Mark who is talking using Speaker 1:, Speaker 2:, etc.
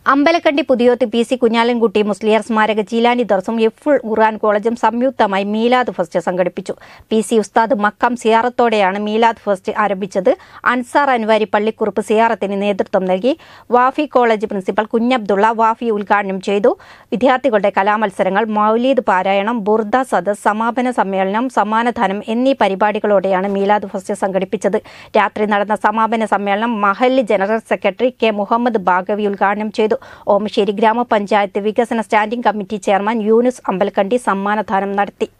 Speaker 1: Ambalakkandi Puthiyoth P C Kunhalankutty Musliyar സ്മാരക ജീലാനി ദർസും എഫുൾ ഖുർആൻ കോളേജും സംയുക്തമായി മീലാദ് ഫസ്റ്റ് സംഘടിപ്പിച്ചു പി സി ഉസ്താദ് മക്കം സിയാറത്തോടെയാണ് മീലാദ് ഫസ്റ്റ് ആരംഭിച്ചത് അൻസാർ അൻവാരി പള്ളിക്കുറുപ്പ് സിയാറത്തിന് നേതൃത്വം നൽകി വാഫി കോളേജ് പ്രിൻസിപ്പൽ കുഞ്ഞബ്ദുള്ള വാഫി ഉദ്ഘാടനം ചെയ്തു വിദ്യാർത്ഥികളുടെ കലാമത്സരങ്ങൾ മൗലീദ് പാരായണം ബുർദ സദസ് സമാപന സമ്മേളനം സമ്മാനദാനം എന്നീ പരിപാടികളോടെയാണ് മീലാദ് ഫസ്റ്റ് സംഘടിപ്പിച്ചത് രാത്രി നടന്ന സമാപന സമ്മേളനം മഹല്ല് general secretary K Muhammad Baghavi ഉദ്ഘാടനം ചെയ്തു ഓമശ്ശേരി ഗ്രാമപഞ്ചായത്ത് വികസന standing committee chairman Yunus Ambalakkandi സമ്മാനദാനം നടത്തി